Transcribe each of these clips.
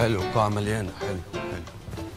حلو القاعة مليانة حلو حلو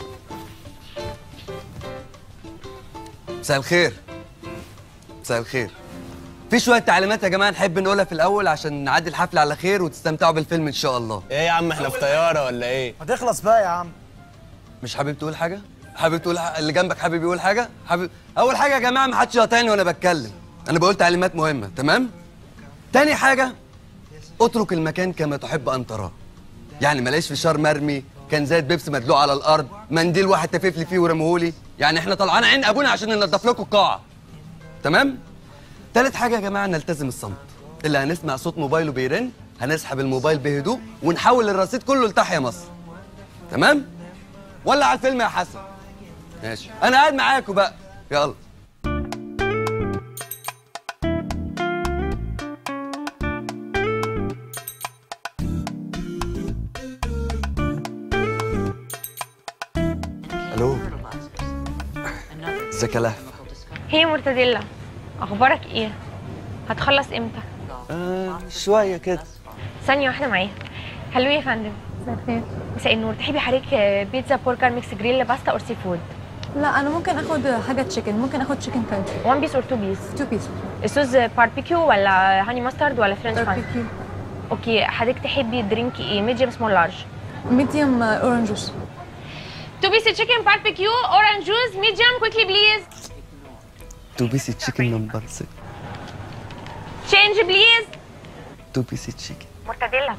مساء الخير مساء الخير في شوية تعليمات يا جماعة نحب نقولها في الأول عشان نعدي الحفلة على خير وتستمتعوا بالفيلم إن شاء الله ايه يا عم احنا في طياره ولا ايه ما تخلص بقى يا عم مش حابب تقول حاجة؟ حابب تقول ح... اللي جنبك حابب يقول حاجة؟ حابب أول حاجة يا جماعة ما حدش يقاطعني وأنا بتكلم أنا بقول تعليمات مهمة تمام؟ تاني حاجة اترك المكان كما تحب أن تراه يعني ما الاقيش فشار مرمي كان زاد بيبسي مدلوق على الأرض منديل واحد تفيف لي فيه ورمهولي يعني احنا طلعان عين أبونا عشان ننضف لكم القاعة تمام؟ تالت حاجة يا جماعة نلتزم الصمت اللي هنسمع صوت موبايله بيرن هنسحب الموبايل بهدوء ونحول الرصيد كله لتحيا مصر تمام؟ ولا على الفيلم يا حسن ماشي انا قاعد معاكم بقى يلا الو ازيك يا لهفة هي مرتديلا اخبارك ايه هتخلص امتى آه شوية كده ثانيه واحده معايا هلو يا فندم مساء النور تحبي حضرتك بيتزا برجر ميكس جريل باستا اور سي فود لا انا ممكن اخد حاجه تشيكن ممكن اخد تشيكن كانتري وان بيس اور تو بيس تو بيس الصوص باربيكيو ولا هاني ماسترد ولا فرنش فرايز باربيكيو اوكي حضرتك تحبي درينك ايه ميديوم سمول لارج ميديوم اورنج جوس تو بيس تشيكن باربيكيو اورنج جوز ميديوم كويكلي بليز تو بيسي تشيكن نمبر 6 تشينج بليز تو بيسي تشيكن مرتديلا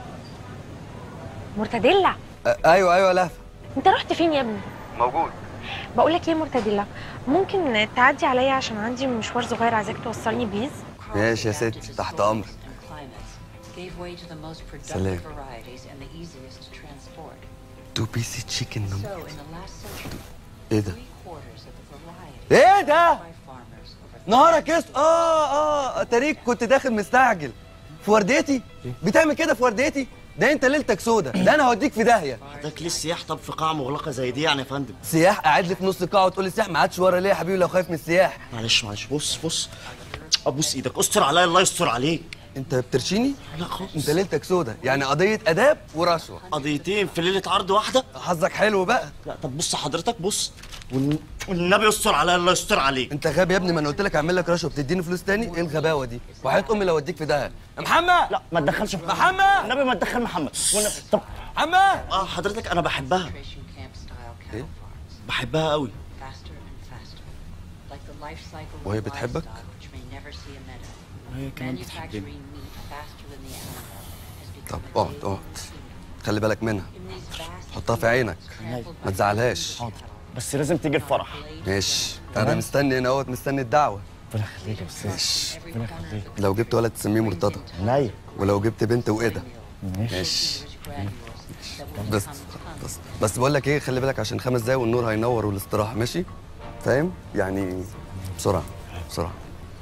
مرتديلا آه ايوه ايوه لهفة انت رحت فين يا ابني موجود بقول لك ايه مرتديلا ممكن تعدي عليا عشان عندي مشوار صغير عايزاك توصلني بليز ماشي يا ستي تحت امرك Salam. Salam. تو بيسي تشيكن نمبر ايه ده؟ ايه ده؟ نهارك يس اه اه تاريك كنت داخل مستعجل في ورديتي بتعمل كده في ورديتي ده انت ليلتك سودا ده انا هوديك في داهيه حضرتك ليه السياح طب في قاعه مغلقه زي دي يعني يا فندم سياح قاعد لي في نص القاعه وتقول لي سياح ما عادش ورا ليه يا حبيبي لو خايف من السياح معلش معلش بص بص ابوس ايدك استر عليا الله يستر عليك انت بترشيني لا خالص انت ليلتك سودا يعني قضيه اداب ورشوه قضيتين في ليله عرض واحده حظك حلو بقى لا طب بص حضرتك بص والن- والنبي يستر عليا الله يستر عليك انت غبي يا ابني ما انا قلت لك اعمل لك رشوه بتديني فلوس تاني ايه الغباوه دي وحياه امي لو اوديك في داهيه يا محمد لا ما تدخلش محمد النبي ما تدخل محمد والنبي طب محمد اه حضرتك انا بحبها بحبها قوي وهي بتحبك؟ وهي كمان بتحبني طب اقعد اقعد خلي بالك منها حطها في عينك ما تزعلهاش حاضر بس لازم تيجي الفرح ماشي انا مستني هنا اهوت مستني الدعوه ربنا يخليك يا استاذ ماشي ربنا يخليك لو جبت ولد تسميه مرتضى عينيا ولو جبت بنت وايدة ماشي ماشي بس بس بس بقول لك ايه خلي بالك عشان خمس دقايق والنور هينور والاستراحه ماشي فاهم يعني بسرعه بسرعه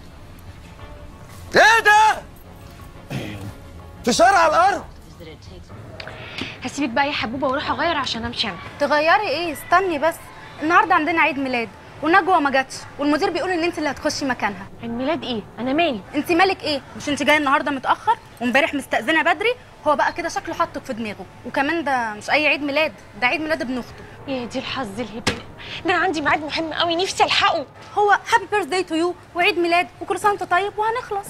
ايه ده في شارع الارض هسيبك بقى يا حبوبه واروح اغير عشان امشي انا تغيري ايه استني بس النهارده عندنا عيد ميلاد ونجوى ما جاتش والمدير بيقول ان انت اللي هتخشي مكانها عيد ميلاد ايه انا مالي انت مالك ايه مش انت جايه النهارده متاخر وامبارح مستاذنه بدري هو بقى كده شكله حطك في دماغه وكمان ده مش اي عيد ميلاد ده عيد ميلاد ابن اخته يا دي الحظ الهبل ده انا عندي ميعاد مهم قوي نفسي الحقه هو هابي بيرث داي تو يو وعيد ميلاد وكل سنه وانت طيب وهنخلص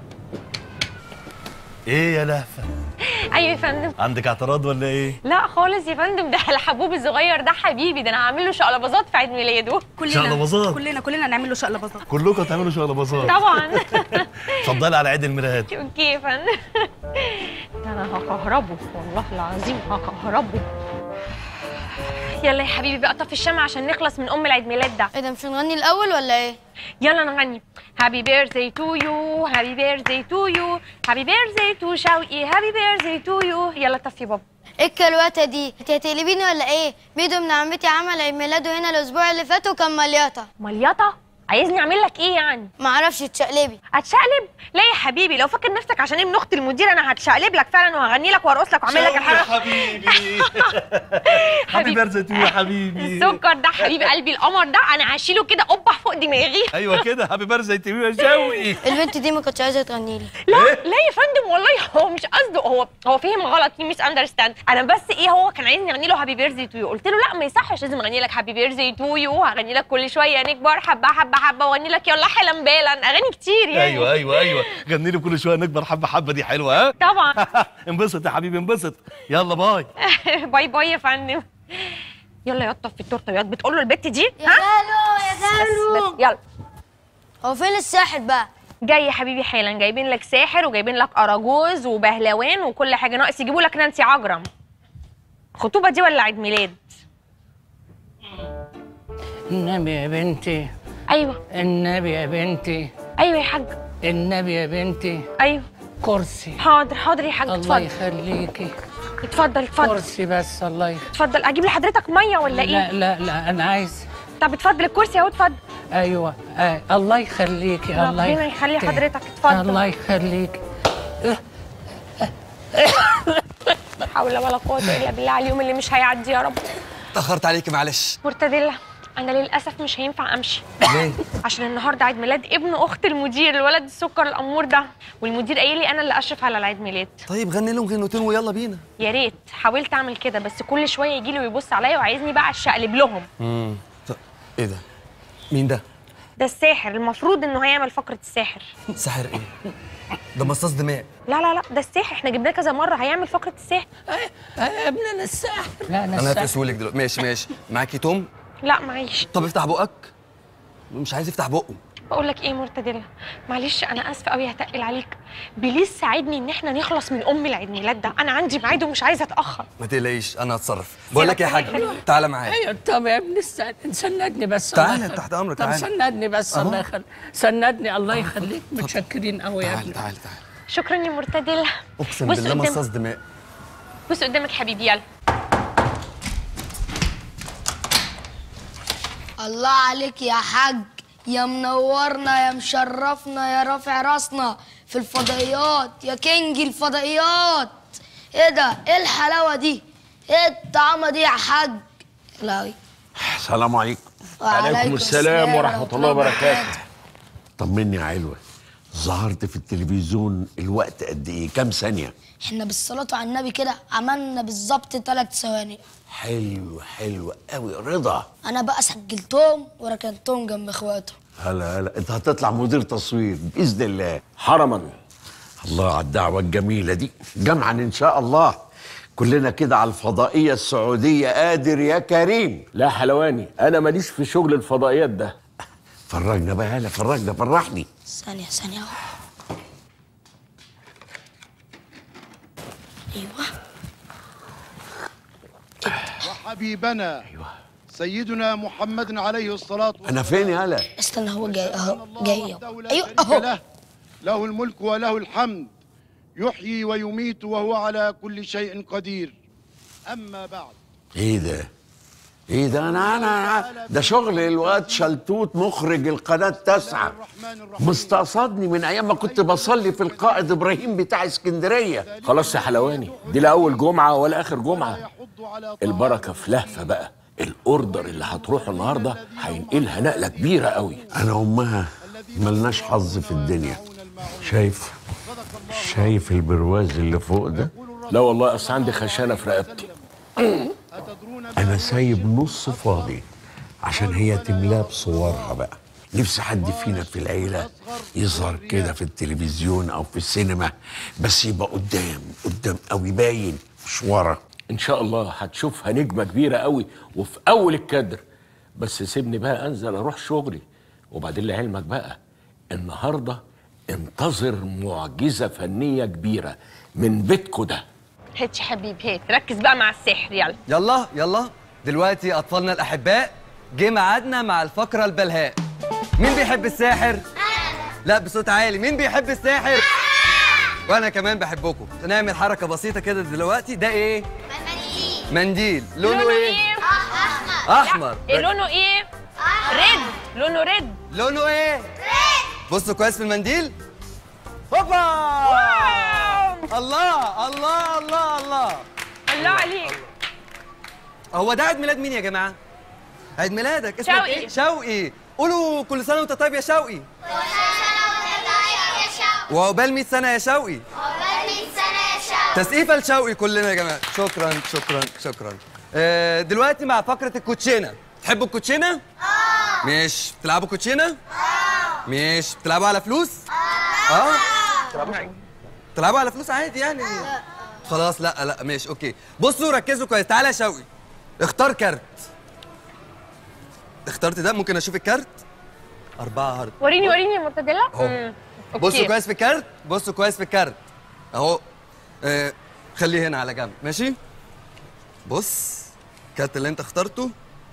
ايه يا لهفه ايوه يا فندم عندك اعتراض ولا ايه لا خالص يا فندم ده الحبوب الصغير ده حبيبي ده انا هعمل له شقلباظات في عيد ميلاده كلنا شقلباظات. كلنا كلنا نعمل له شقلباظات كلكم تعملوا شقلباظات طبعا اتفضلي على عيد الميلاد اوكي يا فندم ده انا هكهربه والله العظيم هكهربه يلا يا حبيبي بقى طفي الشمع عشان نخلص من ام العيد ميلاد ده ايه ده مش هنغني الاول ولا ايه يلا نغني هابي بيرثدي تو يو هابي بيرثدي تو يو هابي بيرثدي تو شوقي هابي بيرثدي تو يو يلا طفي بابا ايه الكلوته دي انت هتقلبيني ولا ايه ميدو ابن عمتي عمل عيد ميلاده هنا الاسبوع اللي فات وكان مليطه مليطه عايزني اعمل لك ايه يعني ما اعرفش تشقلبي هتشقلب لا يا حبيبي لو فاكر نفسك عشان ابن اخت المدير انا هتشقلب لك فعلا وهغني لك وارقص لك واعمل لك الحاجه حبيبي هابي بيرثدي تو يا حبيبي السكر ده حبيب قلبي القمر ده انا هشيله كده قبح فوق دماغي ايوه كده هابي بيرثدي تو يا شوقي البنت دي ما كانتش عايزه تغني لي لا لا يا فندم والله هو مش قصده هو هو فهم غلط في ميس اندرستاند انا بس ايه هو كان عايزني اغني له هابي بيرثدي تو يو قلت له لا ما يصحش لازم اغني لك هابي بيرثدي تو يو هغني لك كل شويه نكبر حبه حبه حبه واغني لك يلا حلم بالا اغاني كتير يعني ايوه ايوه ايوه غني لي كل شويه نكبر حبه حبه دي حلوه ها طبعا انبسط يا حبيبي انبسط يلا باي باي باي يا فندم يلا يا في التورته يا بتقول له البت دي يا غالو يا بس بس يلا هو فين الساحر بقى جاي يا حبيبي حالا جايبين لك ساحر وجايبين لك اراجوز وبهلوان وكل حاجه ناقص يجيبوا لك نانسي عجرم خطوبه دي ولا عيد ميلاد النبي يا بنتي ايوه النبي يا بنتي ايوه يا حاج النبي يا بنتي ايوه كرسي حاضر حاضر يا حاج الله اتفضل يخليكي اتفضل اتفضل كرسي بس الله يخليكي اتفضل اجيب لحضرتك ميه ولا ايه لا لا لا انا عايز طب اتفضل الكرسي اهو اتفضل ايوه آه. الله يخليكي الله ربنا يخلي يخليكي. حضرتك اتفضل الله يخليكي لا حول ولا قوه الا بالله على اليوم اللي مش هيعدي يا رب اتاخرت عليكي معلش مرتديلا انا للاسف مش هينفع امشي ليه عشان النهارده عيد ميلاد ابن اخت المدير الولد السكر الامور ده والمدير قايل لي انا اللي اشرف على العيد ميلاد طيب غني لهم غنوتين ويلا بينا يا ريت حاولت اعمل كده بس كل شويه يجي لي ويبص عليا وعايزني بقى اشقلب لهم امم ايه ده مين ده ده الساحر المفروض انه هيعمل فقره الساحر ساحر ايه ده مصاص دماء لا لا لا ده الساحر احنا جبناه كذا مره هيعمل فقره الساحر آه يا ابني انا الساحر لا انا انا الساحر هفقسهولك دلوقتي ماشي ماشي معاكي توم لا معيش طب افتح بقك مش عايز يفتح بقه بقول لك ايه مرتديلا معلش انا اسفه قوي هتقل عليك بليز ساعدني ان احنا نخلص من ام العيد ميلاد ده انا عندي ميعاد ومش عايزه اتاخر ما تقلقيش انا هتصرف بقول لك ايه يا حاج تعالى معايا ايوه طب يا ابني استنى سندني بس تعالى، الله يخليك. تحت أمرك، طب تعالى. سندني بس أهو. الله يخليك سندني الله يخليك متشكرين قوي يا تعالى ابني تعالى تعالى شكرا يا مرتديلا اقسم بص بالله قدامك. مصاص دماء بص قدامك حبيبي يلا الله عليك يا حاج يا منورنا يا مشرفنا يا رافع راسنا في الفضائيات يا كينج الفضائيات ايه ده ايه الحلاوه دي ايه الطعامه دي يا حاج لا السلام عليكم وعليكم السلام ورحمة الله وبركاته وبركاته. طمني يا علوة ظهرت في التلفزيون الوقت قد ايه كام ثانية احنا بالصلاه على النبي كده عملنا بالظبط ثلاث ثواني حلو حلو قوي رضا انا بقى سجلتهم وركنتهم جنب اخواته هلا هلا انت هتطلع مدير تصوير باذن الله حرما الله على الدعوة الجميلة دي جمعا ان شاء الله كلنا كده على الفضائية السعودية قادر يا كريم لا حلواني انا ماليش في شغل الفضائيات ده فرجنا بقى هلا فرجنا فرحني ثانيه ثانيه اهو ايوه وحبيبنا سيدنا محمد عليه الصلاة والسلام انا فين يا هلا استنى هو جاي اهو جاي اهو لا ايوه شريك اهو له له الملك وله الحمد يحيي ويميت وهو على كل شيء قدير أما بعد ايه ده ايه ده انا انا أنا- ده شغل الواد شلتوت مخرج القناه التاسعه مستقصدني من ايام ما كنت بصلي في القائد ابراهيم بتاع اسكندريه خلاص يا حلواني دي لا اول جمعه ولا اخر جمعه البركه في لهفه بقى الاوردر اللي هتروح النهارده هينقلها نقله كبيره قوي انا امها ملناش حظ في الدنيا شايف شايف البرواز اللي فوق ده لا والله اصل عندي خشانه في رقبتي انا سايب نص فاضي عشان هي تملاه بصورها بقى نفسي حد فينا في العيله يظهر كده في التلفزيون او في السينما بس يبقى قدام قدام قوي باين مش ورا ان شاء الله هتشوفها نجمه كبيره قوي وفي اول الكادر بس سيبني بقى انزل اروح شغلي وبعدين لعلمك بقى النهارده انتظر معجزه فنيه كبيره من بيتكو ده هات يا حبيبي هات ركز بقى مع السحر يلا يلا يلا دلوقتي اطفالنا الاحباء جه ميعادنا مع الفقره البلهاء مين بيحب الساحر لا بصوت عالي مين بيحب الساحر وانا كمان بحبكم نعمل حركه بسيطه كده دلوقتي ده ايه منديل لونه ايه احمر إيه لونه ايه ريد لونه ريد لونه ايه بصوا كويس في المنديل هوبا الله الله الله الله الله عليك هو ده عيد ميلاد مين يا جماعه عيد ميلادك اسمك شوقي. ايه شوقي قولوا كل سنه وانت طيب يا شوقي وعقبال 100 سنه يا شوقي تسقيفه لشوقي كلنا يا جماعه شكرا شكرا شكرا آه، دلوقتي مع فقره الكوتشينه تحبوا الكوتشينه اه ماشي بتلعبوا كوتشينه اه ماشي بتلعبوا على فلوس اه بتلعبوا على فلوس عادي يعني خلاص لا لا ماشي اوكي بصوا ركزوا كويس تعالى يا شوقي اختار كارت اخترت ده ممكن اشوف الكارت أربعة هارد وريني وريني يا مرتجله أهو. مم. بصوا أوكي. كويس في الكارت بصوا كويس في الكارت اهو آه خليه هنا على جنب ماشي بص الكارت اللي انت اخترته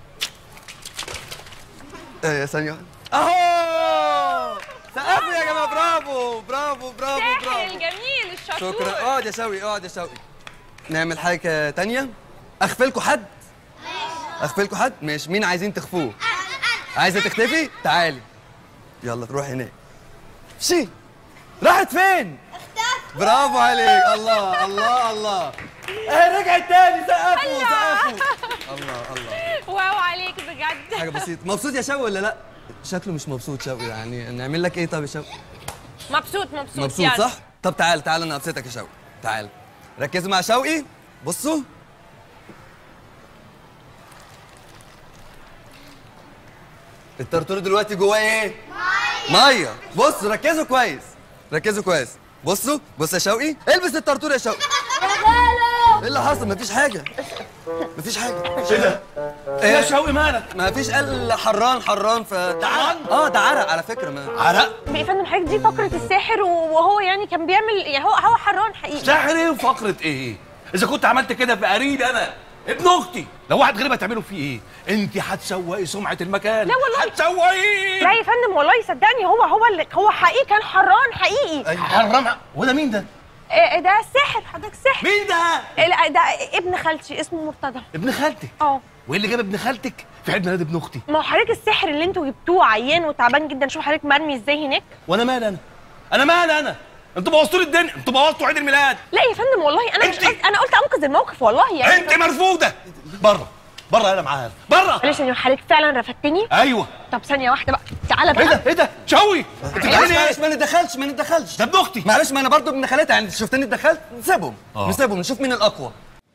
ايه ثانية واحدة. اهو سقفوا يا جماعة برافو برافو برافو ساحر برافو الجميل الشطور شكرا اقعد يا شوقي اقعد يا شوقي نعمل حاجة تانية اخفلكوا حد اخفلكوا حد ماشي مين عايزين تخفوه عايزة تختفي تعالي يلا تروح هناك شي راحت فين برافو عليك الله الله الله ايه رجعت تاني سقفوا سقفوا الله الله واو عليك بجد حاجة بسيطة مبسوط يا شوقي ولا لا شكله مش مبسوط شوقي يعني نعمل لك ايه طب يا شوقي مبسوط مبسوط مبسوط يلا. صح طب تعال تعال انا ابسطك يا شوقي تعال ركزوا مع شوقي بصوا الطرطور دلوقتي جواه ايه ميه ميه بص ركزوا كويس ركزوا كويس بصوا بص يا شوقي البس الطرطور يا شوقي ايه اللي حصل مفيش حاجه مفيش حاجه ايه ده ايه يا شوقي مالك مفيش قال حران حران ف اه ده عرق على فكره ما عرق يا فندم حضرتك دي فقره الساحر وهو يعني كان بيعمل يعني هو هو حران حقيقي ساحر ايه وفقرة ايه؟ إذا كنت عملت كده في قريب أنا ابن أختي لو واحد غريب هتعمله فيه إيه؟ أنت هتسوقي سمعة المكان لا والله. هتسوقي لا يا فندم والله صدقني هو هو اللي هو حقيقي كان حران حقيقي حرام وده مين ده؟ إيه ده الساحر حضرتك الساحر مين ده؟ إيه لا، ده ابن خالتي اسمه مرتضى ابن خالتك اه وايه اللي جاب ابن خالتك في عيد ميلاد ابن اختي؟ ما هو حضرتك الساحر اللي انتوا جبتوه عيان وتعبان جدا شوف حضرتك مرمي ازاي هناك وانا مالي انا؟ انا مالي انا؟ انتوا بوظتوا لي الدنيا، انتوا بوظتوا عيد الميلاد، لا يا فندم والله انا مش قصدي انا قلت انقذ الموقف والله يعني انت مرفوضه بره بره انا معاها بره معلش يا حضرتك فعلا رفدتني ايوه طب ثانيه واحده بقى تعالى بقى ايه ده ايه ده؟ شوي انت معلش بتعملي معلش ايه؟ ما نتدخلش ما نتدخلش ده ابن اختي معلش ما انا برضو ابن خالتها يعني شفتني اتدخلت نسيبهم آه. نسيبهم نشوف مين الاقوى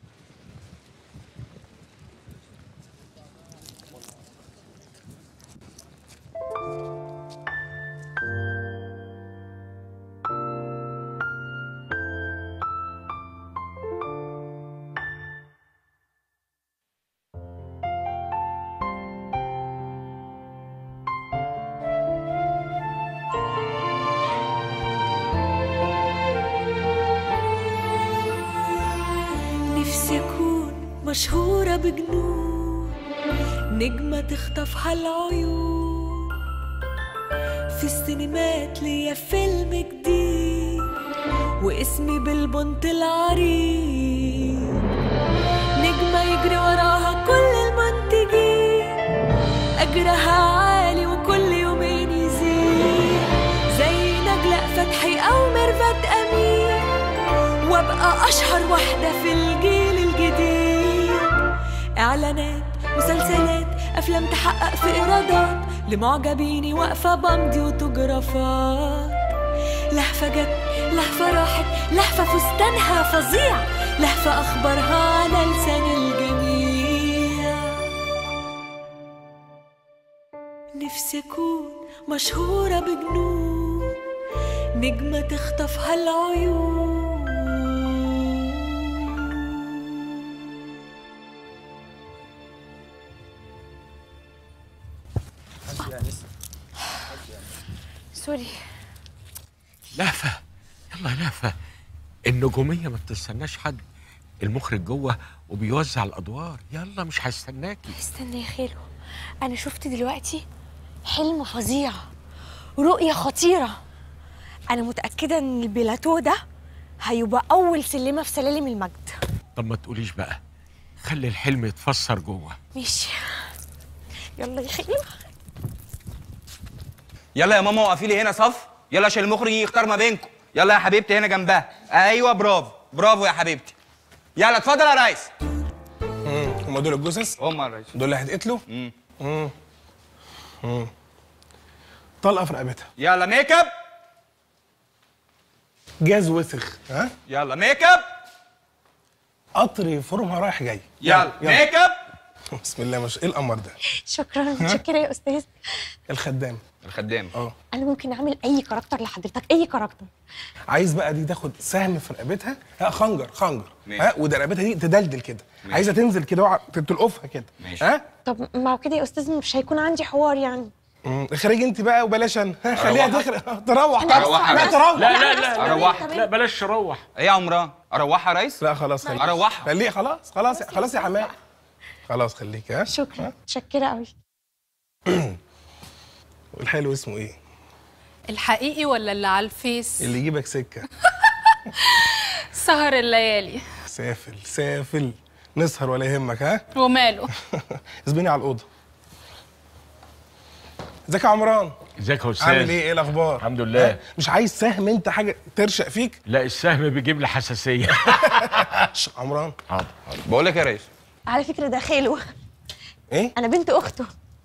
نفسي أكون مشهورة بجنون نجمة تخطفها العيون في السينمات ليا فيلم جديد واسمي بالبنت العريض نجمة يجري وراها كل المنتجين أجرها عالي وكل يومين يزيد زي نجلاء فتحي أو ميرفت أمين وابقى اشهر واحده في الجيل الجديد اعلانات مسلسلات افلام تحقق في ايرادات لمعجبيني واقفه بمضي اوتوجرافات لهفه جت لهفه راحت لهفه فستانها فظيع لهفه اخبارها على لسان الجميع نفسي اكون مشهوره بجنون نجمه تخطفها العيون سوري لهفة يلا يا لهفة النجومية ما بتستناش حد المخرج جوه وبيوزع الأدوار يلا مش هيستناكي استنى يا خالو انا شفت دلوقتي حلم فظيع رؤية خطيرة انا متأكدة ان البلاتو ده هيبقى اول سلمة في سلالم المجد طب ما تقوليش بقى خلي الحلم يتفسر جوه ماشي يلا يا خالو يلا يا ماما وقفي لي هنا صف يلا عشان المخرج يجي يختار ما بينكم يلا يا حبيبتي هنا جنبها ايوه برافو برافو يا حبيبتي يلا اتفضل يا ريس هم دول الجثث هم يا ريس دول اللي هيتقتلوا امم امم طلقه في رقبتها يلا ميك اب جاز وسخ ها يلا ميك اب قطر يفرمها رايح جاي يلا ميك اب بسم الله مش ايه القمر ده شكرا متشكره يا استاذ الخدام الخدام اه انا ممكن اعمل اي كاركتر لحضرتك اي كاركتر عايز بقى دي تاخد سهم في رقبتها ها خنجر خنجر ماشي. ها وده رقبتها دي تدلدل كده عايزه تنزل كده وع- تلقفها كده ها طب ما هو كده يا استاذ مش هيكون عندي حوار يعني مم. اخرجي انت بقى وبلاش انا ها، خليها أروحها؟ تخرج تروح أنا بس. أروحها لا بس. تروح لا، لا، لا، اروح لا، بلاش تروح ايه يا عمران اروحها يا ريس لا خلاص خليك اروحها خليه خلاص خلاص خلاص يا حماقي خلاص خليك ها شكرا متشكره قوي والحلو اسمه ايه الحقيقي ولا اللي على الفيس اللي يجيبك سكه سهر الليالي سافل سافل نسهر ولا يهمك ها وماله اسبيني على الاوضه ازيك يا عمران ازيك يا استاذ عامل ايه ايه الاخبار الحمد لله ها؟ مش عايز سهم انت حاجه ترشق فيك لا السهم بيجيب لي حساسيه عمران حاضر بقول لك يا ريس على فكره ده خاله ايه انا بنت اخته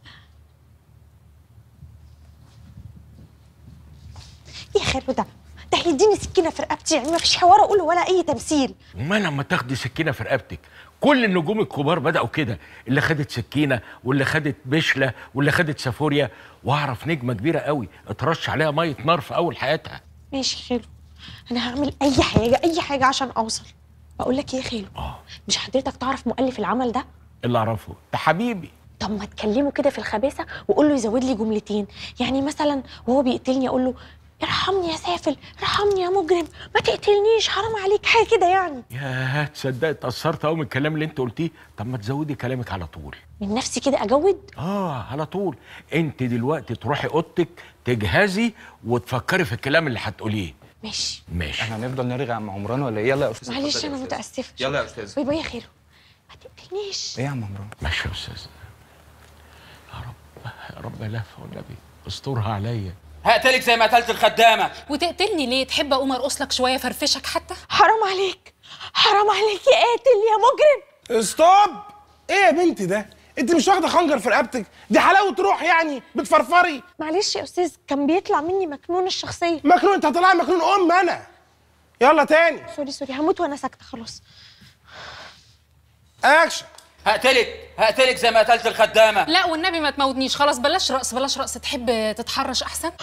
ايه خاله ده ده هيديني سكينه في رقبتي يعني ما فيش حوار اقوله ولا اي تمثيل وما لما تاخدي سكينه في رقبتك كل النجوم الكبار بداوا كده اللي خدت سكينه واللي خدت بشله واللي خدت سافوريا واعرف نجمه كبيره قوي اترش عليها ميه نار في اول حياتها ماشي خاله انا هعمل اي حاجه اي حاجه عشان اوصل بقول لك ايه يا خاله مش حضرتك تعرف مؤلف العمل ده اللي اعرفه ده حبيبي طب ما تكلمه كده في الخباثه وقول له يزود لي جملتين يعني مثلا وهو بيقتلني اقول له ارحمني يا سافل ارحمني يا مجرم ما تقتلنيش حرام عليك حاجه كده يعني يا تصدق اتاثرت قوي من الكلام اللي انت قلتيه طب ما تزودي كلامك على طول من نفسي كده اجود اه على طول انت دلوقتي تروحي اوضتك تجهزي وتفكري في الكلام اللي هتقوليه ماشي ماشي احنا هنفضل نرغي مع عمران ولا ايه يلا يا استاذ معلش اتفضل يا انا أستاذ. متاسفه يلا يا استاذ باي باي يا خاله ما تقتلنيش ايه يا عم عمران ماشي يا استاذ يا رب يا رب لا والنبي استرها عليا هقتلك زي ما قتلت الخدامه وتقتلني ليه تحب اقوم ارقص لك شويه فرفشك حتى حرام عليك حرام عليك يا قاتل يا مجرم ستوب ايه يا بنتي ده انت مش واخده خنجر في رقبتك دي حلاوه روح يعني بتفرفري معلش يا استاذ كان بيطلع مني مكنون الشخصيه مكنون انت هتطلعي مكنون ام انا يلا تاني سوري سوري هموت وانا ساكته خلاص اكشن هقتلك هقتلك زي ما قتلت الخدامه لا والنبي ما تموتنيش خلاص بلاش رقص بلاش رقص تحب تتحرش احسن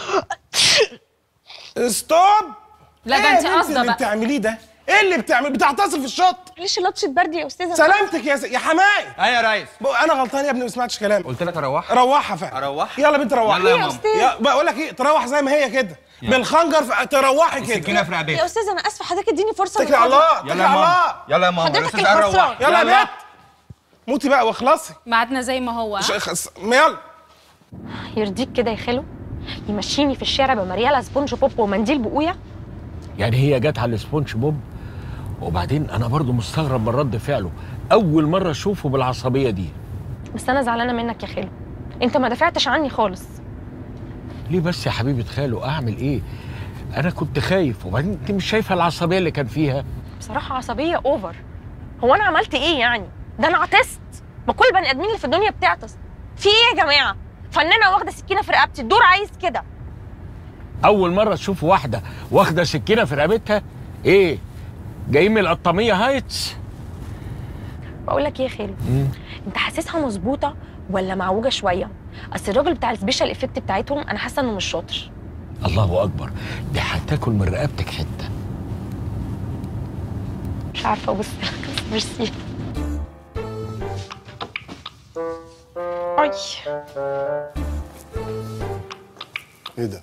ستوب لا ده إيه انت يا بنتي قاصده اللي بقى بتعمليه ده ايه اللي بتعمل بتعتصر في الشط معلش لطشه برد يا استاذه سلامتك يا س... يا حماي ايوه يا ريس بقى انا غلطان يا ابني ما سمعتش كلامك قلت لك اروحها روحها فعلا اروحها يلا بنت روحها يلا يا ماما. يا بقول لك ايه تروح زي ما هي كده بالخنجر في... تروحي كده السكينه في يا رقبتك استاذ انا اسفه حضرتك اديني فرصه اتكلي على الله يلا اتكلي يا على ماما الله يلا يا ماما حضرتك الأستاذ قال الخسران. روح. يلا يا بنت موتي بقى واخلصي ميعادنا زي ما هو مش ها؟ خس... يلا يرضيك كده يا خالو يمشيني في الشارع بمريالة سبونج بوب ومنديل بقويا يعني هي جت على السبونج بوب وبعدين انا برضو مستغرب من رد فعله اول مره اشوفه بالعصبيه دي بس انا زعلانه منك يا خالو انت ما دافعتش عني خالص ليه بس يا حبيبه خاله اعمل ايه انا كنت خايف وبعدين انت مش شايفه العصبيه اللي كان فيها بصراحه عصبيه اوفر هو انا عملت ايه يعني ده انا عطست ما كل بني ادمين اللي في الدنيا بتعطس في ايه يا جماعه فنانه واخده سكينه في رقبتي الدور عايز كده اول مره تشوف واحده واخده سكينه في رقبتها ايه جايين من القطاميه هايتس بقول لك ايه يا خالو انت حاسسها مظبوطه ولا معوجه شويه اصل الراجل بتاع السبيشال افكت بتاعتهم انا حاسه انه مش شاطر الله اكبر دي هتاكل من رقبتك حته مش عارفه ابص لك بس ميرسي اي ايه ده؟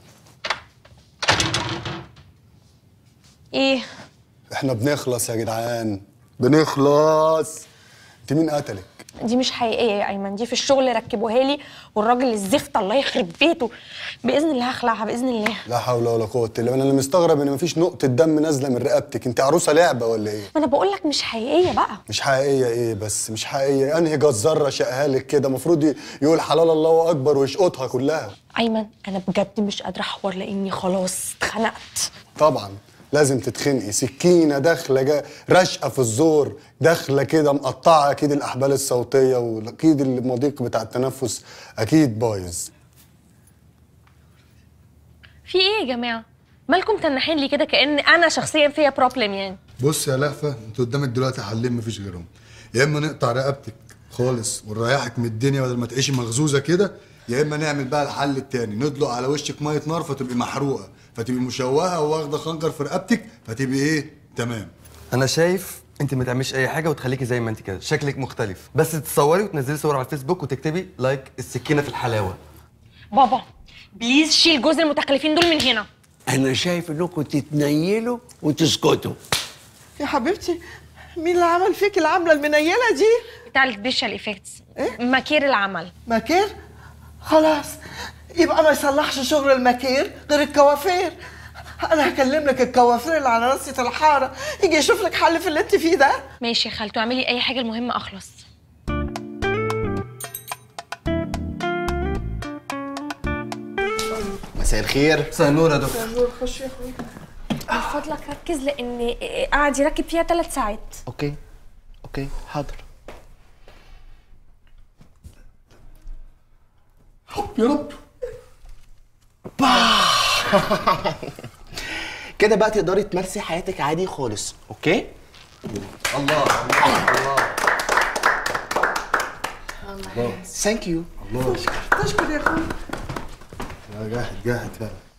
ايه احنا بنخلص يا جدعان بنخلص انت مين قتلك؟ دي مش حقيقيه يا ايمن دي في الشغل ركبوها لي والراجل الزفت الله يخرب بيته باذن الله هخلعها باذن الله لا حول ولا قوه الا بالله انا اللي مستغرب ان مفيش نقطه دم نازله من رقبتك انت عروسه لعبه ولا ايه ما انا بقول لك مش حقيقيه بقى مش حقيقيه ايه بس مش حقيقيه انهي جزار شقها لك كده المفروض ي- يقول حلال الله اكبر ويشقطها كلها ايمن انا بجد مش قادره احور لاني خلاص اتخنقت طبعا لازم تتخنقي سكينه داخله جا رشقه في الزور داخله كده مقطعه اكيد الاحبال الصوتيه واكيد المضيق بتاع التنفس اكيد بايظ في ايه يا جماعه مالكم تنحين لي كده كان انا شخصيا فيها بروبلم يعني بص يا لهفه انت قدامك دلوقتي حلين مفيش غيرهم يا اما نقطع رقبتك خالص ونريحك من الدنيا بدل ما تعيشي مغزوزه كده يا اما نعمل بقى الحل التاني ندلق على وشك ميه نار فتبقي محروقه فتبقي مشوهه وواخده خنجر في رقبتك فتبقي ايه تمام انا شايف انت ما تعمليش اي حاجه وتخليكي زي ما انت كده شكلك مختلف بس تتصوري وتنزلي صور على الفيسبوك وتكتبي لايك السكينه في الحلاوه بابا بليز شيل جوز المتخلفين دول من هنا انا شايف انكم تتنيلوا وتسكتوا يا حبيبتي مين اللي عمل فيك العمله المنيله دي بتاع الفيشال ايفكتس ماكير العمل ماكير خلاص يبقى ما يصلحش شغل الماكير غير الكوافير انا هكلم لك الكوافير اللي على راسة الحاره يجي يشوف لك حل في اللي انت فيه ده ماشي يا خالته اعملي اي حاجه المهم اخلص مساء الخير مساء النور يا دكتور نور خش يا اخويا من فضلك ركز لان قاعد يركب فيها ثلاث ساعات اوكي اوكي حاضر يا رب كده بقى تقدري تمارسي حياتك عادي خالص اوكي الله ثانك يو الله تشكر يا اخويا يا جاهد جاهد فعلا